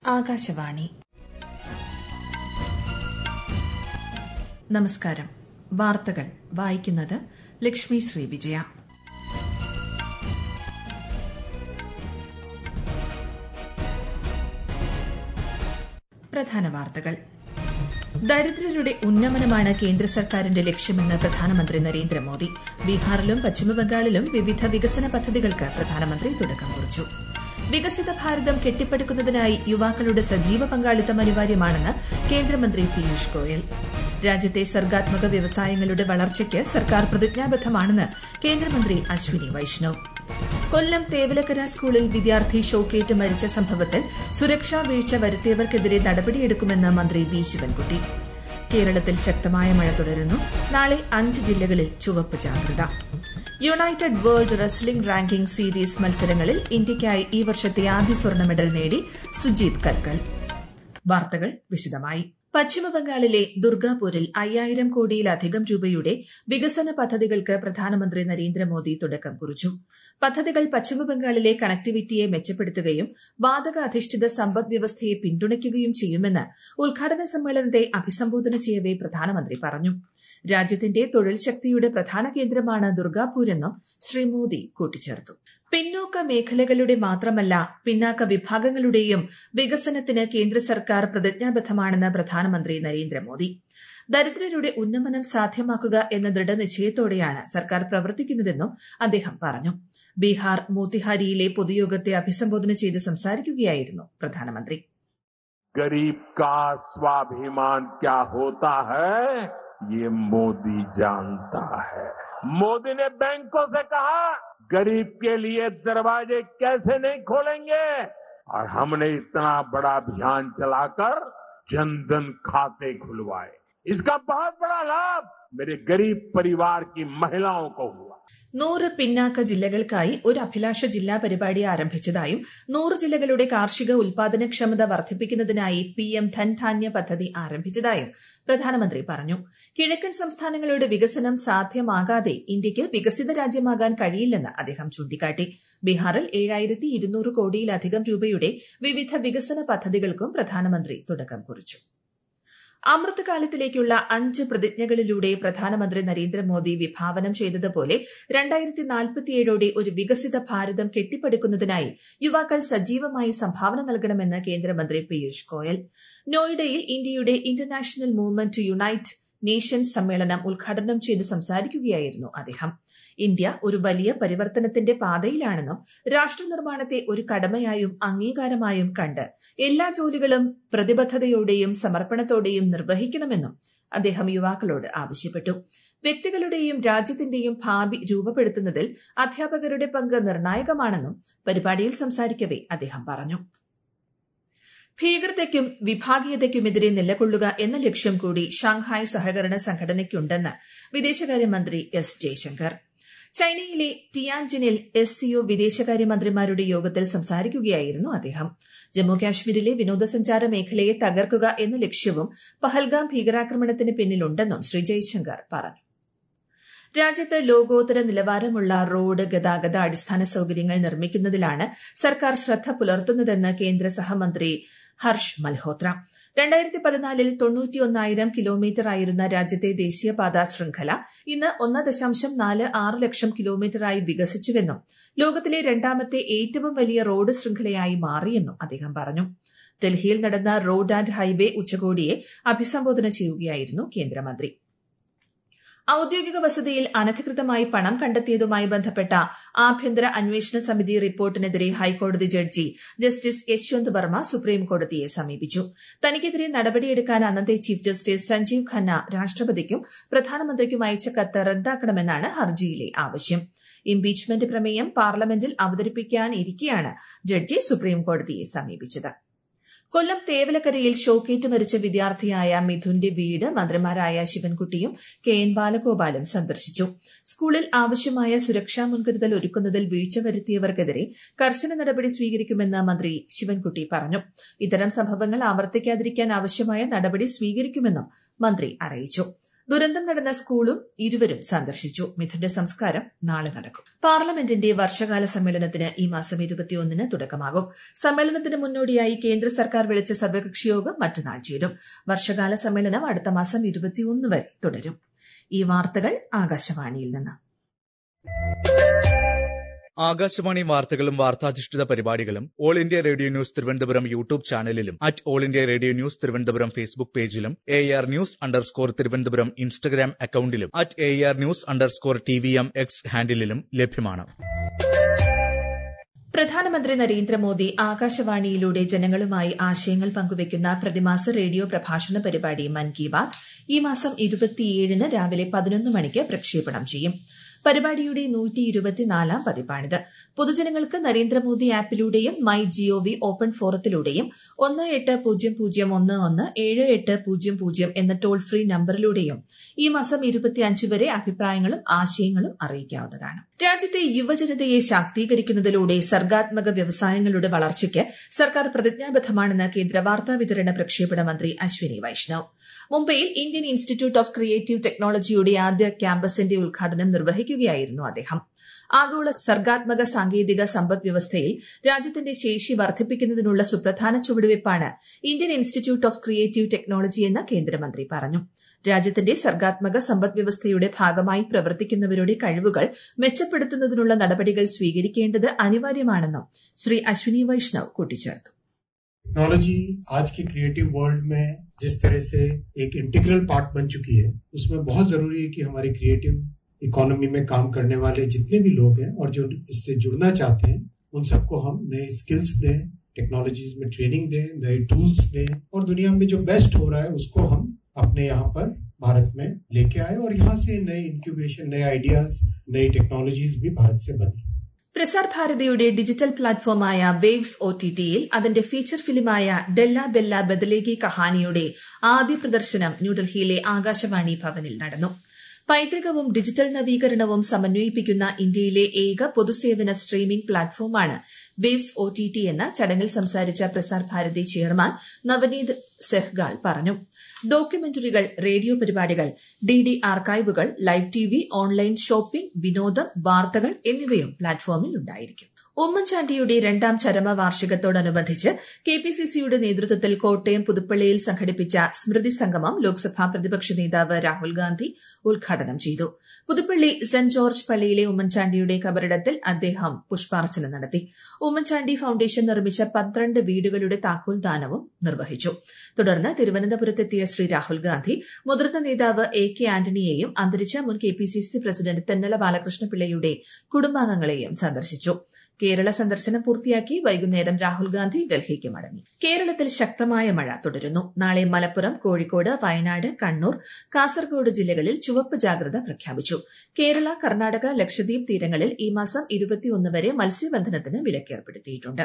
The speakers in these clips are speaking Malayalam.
ആകാശവാണി നമസ്കാരം വാർത്തകൾ വായിക്കുന്നത് ലക്ഷ്മി ശ്രീ വിജയ പ്രധാന വാർത്തകൾ ദരിദ്രരുടെ ഉന്നമനമാണ് കേന്ദ്ര സർക്കാരിന്റെ ലക്ഷ്യമെന്ന് പ്രധാനമന്ത്രി നരേന്ദ്രമോദി ബീഹാറിലും പശ്ചിമബംഗാളിലും വിവിധ വികസന പദ്ധതികൾക്ക് പ്രധാനമന്ത്രി തുടക്കം കുറിച്ചു വികസിത ഭാരതം കെട്ടിപ്പടുക്കുന്നതിനായി യുവാക്കളുടെ സജീവ പങ്കാളിത്തം അനിവാര്യമാണെന്ന് കേന്ദ്രമന്ത്രി പീയൂഷ് ഗോയൽ രാജ്യത്തെ സർഗാത്മക വ്യവസായങ്ങളുടെ വളർച്ചയ്ക്ക് സർക്കാർ പ്രതിജ്ഞാബദ്ധമാണെന്ന് കേന്ദ്രമന്ത്രി അശ്വിനി വൈഷ്ണവ് കൊല്ലം തേവലക്കര സ്കൂളിൽ വിദ്യാർത്ഥി ഷോക്കേറ്റ് മരിച്ച സംഭവത്തിൽ സുരക്ഷാ വീഴ്ച വരുത്തിയവർക്കെതിരെ നടപടിയെടുക്കുമെന്ന് മന്ത്രി വി ശിവൻകുട്ടി കേരളത്തിൽ ശക്തമായ മഴ തുടരുന്നു നാളെ അഞ്ച് ജില്ലകളിൽ ചുവപ്പ് ജാഗ്രത united world wrestling ranking series മത്സരങ്ങളിൽ ഇന്ത്യയ്ക്കായി ഈ വർഷത്തെ ആദ്യ സ്വർണ്ണ മെഡൽ നേടി സുജീത് കൽക്കൽ വാർത്തകൾ വിശദമായി പശ്ചിമബംഗാളിലെ ദുർഗാപൂരിൽ അയ്യായിരം കോടിയിലധികം രൂപയുടെ വികസന പദ്ധതികൾക്ക് പ്രധാനമന്ത്രി നരേന്ദ്രമോദി തുടക്കം കുറിച്ചു പദ്ധതികൾ പശ്ചിമബംഗാളിലെ കണക്ടിവിറ്റിയെ മെച്ചപ്പെടുത്തുകയും വാതക അധിഷ്ഠിത സമ്പദ് വ്യവസ്ഥയെ പിന്തുണയ്ക്കുകയും ചെയ്യുമെന്ന് ഉദ്ഘാടന സമ്മേളനത്തെ അഭിസംബോധന ചെയ്യവെ പ്രധാനമന്ത്രി പറഞ്ഞു രാജ്യത്തിന്റെ തൊഴിൽ ശക്തിയുടെ പ്രധാന കേന്ദ്രമാണ് ദുർഗാപൂരെന്നും ശ്രീ മോദി കൂട്ടിച്ചേർത്തു പിന്നോക്ക മേഖലകളുടെ മാത്രമല്ല പിന്നാക്ക വിഭാഗങ്ങളുടെയും വികസനത്തിന് കേന്ദ്ര സർക്കാർ പ്രതിജ്ഞാബദ്ധമാണെന്ന് പ്രധാനമന്ത്രി നരേന്ദ്രമോദി ദരിദ്രരുടെ ഉന്നമനം സാധ്യമാക്കുക എന്ന ദൃഢനിശ്ചയത്തോടെയാണ് സർക്കാർ പ്രവർത്തിക്കുന്നതെന്നും അദ്ദേഹം പറഞ്ഞു ബീഹാർ മോത്തിഹാരിയിലെ പൊതുയോഗത്തെ അഭിസംബോധന ചെയ്ത് സംസാരിക്കുകയായിരുന്നു പ്രധാനമന്ത്രി गरीब का स्वाभिमान क्या होता है ये मोदी जानता है मोदी ने बैंकों से कहा गरीब के लिए दरवाजे कैसे नहीं खोलेंगे और हमने इतना बड़ा अभियान चलाकर जनधन खाते खुलवाए इसका बहुत बड़ा लाभ मेरे गरीब परिवार की महिलाओं को हुआ നൂറ് പിന്നാക്ക ജില്ലകൾക്കായി ഒരു അഭിലാഷ ജില്ലാ പരിപാടി ആരംഭിച്ചതായും നൂറ് ജില്ലകളുടെ കാർഷിക ഉൽപാദനക്ഷമത വർദ്ധിപ്പിക്കുന്നതിനായി പി എം ധൻധാന്യ പദ്ധതി ആരംഭിച്ചതായും പ്രധാനമന്ത്രി പറഞ്ഞു കിഴക്കൻ സംസ്ഥാനങ്ങളുടെ വികസനം സാധ്യമാകാതെ ഇന്ത്യയ്ക്ക് വികസിത രാജ്യമാകാൻ കഴിയില്ലെന്ന് അദ്ദേഹം ചൂണ്ടിക്കാട്ടി ബീഹാറിൽ ഏഴായിരത്തി ഇരുന്നൂറ് കോടിയിലധികം രൂപയുടെ വിവിധ വികസന പദ്ധതികൾക്കും പ്രധാനമന്ത്രി തുടക്കം കുറിച്ചു അമൃതകാലത്തിലേക്കുള്ള അഞ്ച് പ്രതിജ്ഞകളിലൂടെ പ്രധാനമന്ത്രി നരേന്ദ്രമോദി വിഭാവനം ചെയ്തതുപോലെ രണ്ടായിരത്തി നാൽപ്പത്തിയേഴോടെ ഒരു വികസിത ഭാരതം കെട്ടിപ്പടുക്കുന്നതിനായി യുവാക്കൾ സജീവമായി സംഭാവന നൽകണമെന്ന് കേന്ദ്രമന്ത്രി പീയൂഷ് ഗോയൽ നോയിഡയിൽ ഇന്ത്യയുടെ international movement to unite nations സമ്മേളനം ഉദ്ഘാടനം ചെയ്ത് സംസാരിക്കുകയായിരുന്നു അദ്ദേഹം ഇന്ത്യ ഒരു വലിയ പരിവർത്തനത്തിന്റെ പാതയിലാണെന്നും രാഷ്ട്ര നിർമ്മാണത്തെ ഒരു കടമയായും അംഗീകാരമായും കണ്ട് എല്ലാ ജോലികളും പ്രതിബദ്ധതയോടെയും സമർപ്പണത്തോടെയും നിർവഹിക്കണമെന്നും അദ്ദേഹം യുവാക്കളോട് ആവശ്യപ്പെട്ടു വ്യക്തികളുടെയും രാജ്യത്തിന്റെയും ഭാവി രൂപപ്പെടുത്തുന്നതിൽ അധ്യാപകരുടെ പങ്ക് നിർണായകമാണെന്നും പരിപാടിയിൽ സംസാരിക്കവെ അദ്ദേഹം പറഞ്ഞു ഭീകരതയ്ക്കും വിഭാഗീയതയ്ക്കുമെതിരെ നിലകൊള്ളുക എന്ന ലക്ഷ്യം കൂടി ഷാങ്ഹായ് സഹകരണ സംഘടനയ്ക്കുണ്ടെന്ന് വിദേശകാര്യമന്ത്രി എസ് ജയശങ്കർ ചൈനയിലെ ടിയാൻജിനിൽ എസ് സിഒ വിദേശകാര്യമന്ത്രിമാരുടെ യോഗത്തിൽ സംസാരിക്കുകയായിരുന്നു അദ്ദേഹം ജമ്മുകാശ്മീരിലെ വിനോദസഞ്ചാര മേഖലയെ തകർക്കുക എന്ന ലക്ഷ്യവും പഹൽഗാം ഭീകരാക്രമണത്തിന് പിന്നിലുണ്ടെന്നും ശ്രീ ജയശങ്കർ പറഞ്ഞു രാജ്യത്ത് ലോകോത്തര നിലവാരമുള്ള റോഡ് ഗതാഗത അടിസ്ഥാന സൌകര്യങ്ങൾ നിർമ്മിക്കുന്നതിലാണ് സർക്കാർ ശ്രദ്ധ പുലർത്തുന്നതെന്ന് കേന്ദ്ര സഹമന്ത്രി ഹർഷ് മൽഹോത്ര രണ്ടായിരത്തി പതിനാലിൽ തൊണ്ണൂറ്റിയൊന്നായിരം കിലോമീറ്റർ ആയിരുന്ന രാജ്യത്തെ ദേശീയപാതാ ശൃംഖല ഇന്ന് ഒന്ന് ദശാംശം നാല് ആറ് ലക്ഷം കിലോമീറ്ററായി വികസിച്ചുവെന്നും ലോകത്തിലെ രണ്ടാമത്തെ ഏറ്റവും വലിയ റോഡ് ശൃംഖലയായി മാറിയെന്നും അദ്ദേഹം പറഞ്ഞു ഡൽഹിയിൽ നടന്ന റോഡ് ആൻഡ് ഹൈവേ ഉച്ചകോടിയെ അഭിസംബോധന ചെയ്യുകയായിരുന്നു കേന്ദ്രമന്ത്രി ഔദ്യോഗിക വസതിയിൽ അനധികൃതമായി പണം കണ്ടെത്തിയതുമായി ബന്ധപ്പെട്ട ആഭ്യന്തര അന്വേഷണ സമിതി റിപ്പോർട്ടിനെതിരെ ഹൈക്കോടതി judge justice Yashwant Varma supreme കോടതിയെ സമീപിച്ചു തനിക്കെതിരെ നടപടിയെടുക്കാൻ അന്നത്തെ ചീഫ് ജസ്റ്റിസ് സഞ്ജീവ് ഖന്ന രാഷ്ട്രപതിക്കും പ്രധാനമന്ത്രിക്കും അയച്ച കത്ത് റദ്ദാക്കണമെന്നാണ് ഹർജിയിലെ ആവശ്യം ഇംപീച്ച്മെന്റ് പ്രമേയം പാർലമെന്റിൽ അവതരിപ്പിക്കാനിരിക്കെയാണ് ജഡ്ജി സുപ്രീം കോടതിയെ സമീപിച്ചത് കൊല്ലം തേവലക്കരയിൽ ഷോക്കേറ്റ് മരിച്ച വിദ്യാർത്ഥിയായ മിഥുന്റെ വീട് മന്ത്രിമാരായ ശിവൻകുട്ടിയും കെ എൻ ബാലഗോപാലും സന്ദർശിച്ചു സ്കൂളിൽ ആവശ്യമായ സുരക്ഷാ മുൻകരുതൽ ഒരുക്കുന്നതിൽ വീഴ്ച വരുത്തിയവർക്കെതിരെ കർശന നടപടി സ്വീകരിക്കുമെന്ന് മന്ത്രി ശിവൻകുട്ടി പറഞ്ഞു ഇത്തരം സംഭവങ്ങൾ ആവർത്തിക്കാതിരിക്കാൻ ആവശ്യമായ നടപടി സ്വീകരിക്കുമെന്നും മന്ത്രി അറിയിച്ചു ദുരന്തം നടന്ന സ്കൂളും ഇരുവരും സന്ദർശിച്ചു മിഥുന്റെ സംസ്കാരം നാളെ നടക്കും പാർലമെന്റിന്റെ വർഷകാല സമ്മേളനത്തിന് ഈ മാസം ഇരുപത്തിയൊന്നിന് തുടക്കമാകും സമ്മേളനത്തിന് മുന്നോടിയായി കേന്ദ്ര സർക്കാർ വിളിച്ച സർവകക്ഷി യോഗം മറ്റന്നാൾ ചേരും വർഷകാല സമ്മേളനം അടുത്ത മാസം ഇരുപത്തിയൊന്ന് വരെ തുടരും ഈ വാർത്തകൾ ആകാശവാണിയിൽ നിന്ന് ആകാശവാണി വാർത്തകളും വാർത്താധിഷ്ഠിത പരിപാടികളും all India radio news Thiruvananthapuram YouTube ചാനലിലും at all India radio news Thiruvananthapuram Facebook പേജിലും A R news underscore Thiruvananthapuram Instagram അക്കൌണ്ടിലും at A R news underscore T V M X ഹാൻഡിലും ലഭ്യമാണ് പ്രധാനമന്ത്രി നരേന്ദ്രമോദി ആകാശവാണിയിലൂടെ ജനങ്ങളുമായി ആശയങ്ങൾ പങ്കുവയ്ക്കുന്ന പ്രതിമാസ റേഡിയോ പ്രഭാഷണ പരിപാടി മൻ കി ബാത് ഈ മാസം ഇരുപത്തിയേഴിന് രാവിലെ പതിനൊന്ന് മണിക്ക് പ്രക്ഷേപണം ചെയ്യും പരിപാടിയുടെ നൂറ്റി ഇരുപത്തിനാലാം പതിപ്പാണിത് പൊതുജനങ്ങൾക്ക് നരേന്ദ്രമോദി ആപ്പിലൂടെയും മൈ ജിഒവി ഓപ്പൺ ഫോറത്തിലൂടെയും ഒന്ന് എട്ട് പൂജ്യം പൂജ്യം ഒന്ന് ഒന്ന് ഏഴ് എട്ട് പൂജ്യം പൂജ്യം എന്ന ടോൾ ഫ്രീ നമ്പറിലൂടെയും ഈ മാസം ഇരുപത്തിയഞ്ച് വരെ അഭിപ്രായങ്ങളും ആശയങ്ങളും അറിയിക്കാവുന്നതാണ് രാജ്യത്തെ യുവജനതയെ ശാക്തീകരിക്കുന്നതിലൂടെ സർഗാത്മക വ്യവസായങ്ങളുടെ വളർച്ചയ്ക്ക് സർക്കാർ പ്രതിജ്ഞാബദ്ധമാണെന്ന് കേന്ദ്ര വാർത്താ വിതരണ പ്രക്ഷേപണ മന്ത്രി അശ്വിനി വൈഷ്ണവ് മുംബൈയിൽ ഇന്ത്യൻ ഇൻസ്റ്റിറ്റ്യൂട്ട് ഓഫ് ക്രിയേറ്റീവ് ടെക്നോളജിയുടെ ആദ്യ ക്യാമ്പസിന്റെ ഉദ്ഘാടനം നിർവഹിക്കുകയായിരുന്നു അദ്ദേഹം ആഗോള സർഗാത്മക സാങ്കേതിക സമ്പദ് വ്യവസ്ഥയിൽ രാജ്യത്തിന്റെ ശേഷി വർദ്ധിപ്പിക്കുന്നതിനുള്ള സുപ്രധാന ചുവടുവയ്പ്പാണ് Indian institute of creative technology എന്ന് കേന്ദ്രമന്ത്രി പറഞ്ഞു രാജ്യത്തിന്റെ സർഗാത്മക സമ്പദ് വ്യവസ്ഥയുടെ ഭാഗമായി പ്രവർത്തിക്കുന്നവരുടെ കഴിവുകൾ മെച്ചപ്പെടുത്തുന്നതിനുള്ള നടപടികൾ സ്വീകരിക്കേണ്ടത് അനിവാര്യമാണെന്നും ശ്രീ അശ്വിനി വൈഷ്ണവ് കൂട്ടിച്ചേർത്തു टेक्नोलॉजी आज के क्रिएटिव वर्ल्ड में जिस तरह से एक इंटीग्रल पार्ट बन चुकी है उसमें बहुत जरूरी है कि हमारी क्रिएटिव इकोनॉमी में काम करने वाले जितने भी लोग हैं और जो इससे जुड़ना चाहते हैं उन सबको हम नए स्किल्स दें टेक्नोलॉजीज में ट्रेनिंग दें नए टूल्स दें और दुनिया में जो बेस्ट हो रहा है उसको हम अपने यहाँ पर भारत में लेके आए और यहाँ से नए इंक्यूबेशन नए आइडियाज नई टेक्नोलॉजीज भी भारत से बनी പ്രസാർ ഭാരതിയുടെ ഡിജിറ്റൽ പ്ലാറ്റ്ഫോമായ വേവ്സ് ഒ ടി ടിയിൽ അതിന്റെ ഫീച്ചർ ഫിലിമായ ഡെല്ല ബെല്ല ബദലേഗി കഹാനിയുടെ ആദ്യ പ്രദർശനം ന്യൂഡൽഹിയിലെ ആകാശവാണി ഭവനിൽ നടന്നു പൈതൃകവും ഡിജിറ്റൽ നവീകരണവും സമന്വയിപ്പിക്കുന്ന ഇന്ത്യയിലെ ഏക പൊതുസേവന സ്ട്രീമിംഗ് പ്ലാറ്റ്ഫോമാണ് വേവ്സ് ഒ ടി ടി എന്ന് ചടങ്ങിൽ സംസാരിച്ച പ്രസാർ ഭാരതി ചെയർമാൻ നവനീത് സെഹ്ഗാൾ പറഞ്ഞു ഡോക്യുമെന്ററികൾ റേഡിയോ പരിപാടികൾ ഡി ഡി ആർക്കൈവുകൾ live T V online shopping വിനോദം വാർത്തകൾ എന്നിവയും പ്ലാറ്റ്ഫോമിൽ ഉണ്ടായിരിക്കും ഉമ്മൻചാണ്ടിയുടെ രണ്ടാം ചരമ വാർഷികത്തോടനുബന്ധിച്ച് കെ പി സി സിയുടെ നേതൃത്വത്തിൽ കോട്ടയം പുതുപ്പള്ളിയിൽ സംഘടിപ്പിച്ച സ്മൃതി സംഗമം ലോക്സഭാ പ്രതിപക്ഷ നേതാവ് രാഹുൽ ഗാന്ധി ഉദ്ഘാടനം ചെയ്തു പുതുപ്പള്ളി സെന്റ് ജോർജ് പള്ളിയിലെ ഉമ്മൻചാണ്ടിയുടെ കബറിടത്തിൽ അദ്ദേഹം പുഷ്പാർച്ചന നടത്തി ഉമ്മൻചാണ്ടി ഫൌണ്ടേഷൻ നിർമ്മിച്ച പന്ത്രണ്ട് വീടുകളുടെ താക്കോൽദാനവും നിർവഹിച്ചു തുടർന്ന് തിരുവനന്തപുരത്തെത്തിയ ശ്രീ രാഹുൽ ഗാന്ധി മുതിർന്ന നേതാവ് എ കെ ആന്റണിയെയും അന്തരിച്ച മുൻ K P C C president Thennala ബാലകൃഷ്ണപിള്ളയുടെ കുടുംബാംഗങ്ങളെയും സന്ദർശിച്ചു കേരള സന്ദർശനം പൂർത്തിയാക്കി വൈകുന്നേരം രാഹുൽ ഗാന്ധി ഡൽഹിക്ക് മടങ്ങി കേരളത്തിൽ ശക്തമായ മഴ തുടരുന്നു നാളെ മലപ്പുറം കോഴിക്കോട് വയനാട് കണ്ണൂർ കാസർഗോഡ് ജില്ലകളിൽ ചുവപ്പ് ജാഗ്രത പ്രഖ്യാപിച്ചു കേരള കർണാടക ലക്ഷദ്വീപ് തീരങ്ങളിൽ ഈ മാസം ഇരുപത്തിയൊന്ന് വരെ മത്സ്യബന്ധനത്തിന് വിലക്കേർപ്പെടുത്തിയിട്ടുണ്ട്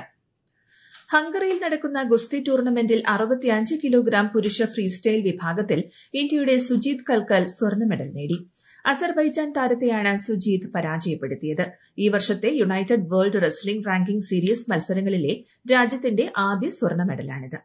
ഹംഗറിയിൽ നടക്കുന്ന ഗുസ്തി ടൂർണമെന്റിൽ അറുപത്തിയഞ്ച് കിലോഗ്രാം പുരുഷ ഫ്രീസ്റ്റൈൽ വിഭാഗത്തിൽ ഇന്ത്യയുടെ സുജീത് കൽക്കൽ സ്വർണ്ണ മെഡൽ നേടി അസർബൈജാൻ താരത്തെയാണ് സുജീത് പരാജയപ്പെടുത്തിയത് ഈ വർഷത്തെ united world wrestling ranking series മത്സരങ്ങളിലെ രാജ്യത്തിന്റെ ആദ്യ സ്വർണ്ണ മെഡലാണിത്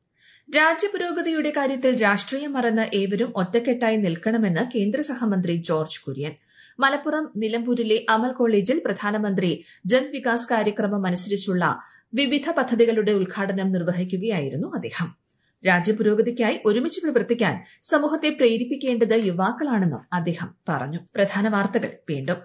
രാജ്യപുരോഗതിയുടെ കാര്യത്തിൽ രാഷ്ട്രീയം മറന്ന് ഏവരും ഒറ്റക്കെട്ടായി നിൽക്കണമെന്ന് കേന്ദ്ര സഹമന്ത്രി ജോർജ് കുര്യൻ മലപ്പുറം നിലമ്പൂരിലെ അമൽ കോളേജിൽ പ്രധാനമന്ത്രി ജൻവികാസ് കാര്യക്രമം അനുസരിച്ചുള്ള വിവിധ പദ്ധതികളുടെ ഉദ്ഘാടനം നിർവഹിക്കുകയായിരുന്നു അദ്ദേഹം രാജ്യപുരോഗതിക്കായി ഒരുമിച്ച് പ്രവർത്തിക്കാൻ സമൂഹത്തെ പ്രേരിപ്പിക്കേണ്ടത് യുവാക്കളാണെന്നും അദ്ദേഹം പറഞ്ഞു പ്രധാന വാർത്തകൾ വീണ്ടും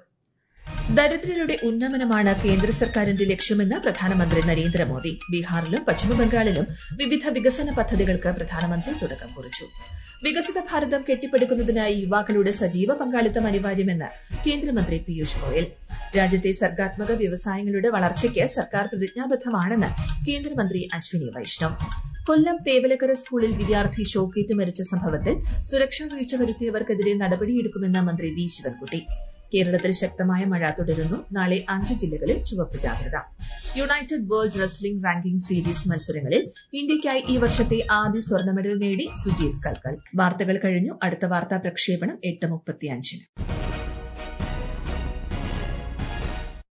ദരിദ്രരുടെ ഉന്നമനമാണ് കേന്ദ്ര സർക്കാരിന്റെ ലക്ഷ്യമെന്ന് പ്രധാനമന്ത്രി നരേന്ദ്രമോദി ബീഹാറിലും പശ്ചിമബംഗാളിലും വിവിധ വികസന പദ്ധതികൾക്ക് പ്രധാനമന്ത്രി തുടക്കം കുറിച്ചു വികസിത ഭാരതം കെട്ടിപ്പടുക്കുന്നതിനായി യുവാക്കളുടെ സജീവ പങ്കാളിത്തം അനിവാര്യമെന്ന് കേന്ദ്രമന്ത്രി പീയൂഷ് ഗോയൽ രാജ്യത്തെ സർഗാത്മക വ്യവസായങ്ങളുടെ വളർച്ചയ്ക്ക് സർക്കാർ പ്രതിജ്ഞാബദ്ധമാണെന്ന് കേന്ദ്രമന്ത്രി അശ്വിനി വൈഷ്ണവ് കൊല്ലം തേവലക്കര സ്കൂളിൽ വിദ്യാർത്ഥി ഷോക്കേറ്റ് മരിച്ച സംഭവത്തിൽ സുരക്ഷാ വീഴ്ച വരുത്തിയവർക്കെതിരെ നടപടിയെടുക്കുമെന്ന് മന്ത്രി വി ശിവൻകുട്ടി കേരളത്തിൽ ശക്തമായ മഴ തുടരുന്നു നാളെ അഞ്ച് ജില്ലകളിൽ ചുവപ്പ് ജാഗ്രത united world wrestling ranking series മത്സരങ്ങളിൽ ഇന്ത്യയ്ക്കായി ഈ വർഷത്തെ ആദ്യ സ്വർണ്ണ മെഡൽ നേടി സുജീത് കൽക്കൽ വാർത്തകൾ കഴിഞ്ഞു അടുത്ത വാർത്താ പ്രക്ഷേപണം എട്ട് മുപ്പത്തിയഞ്ചിന്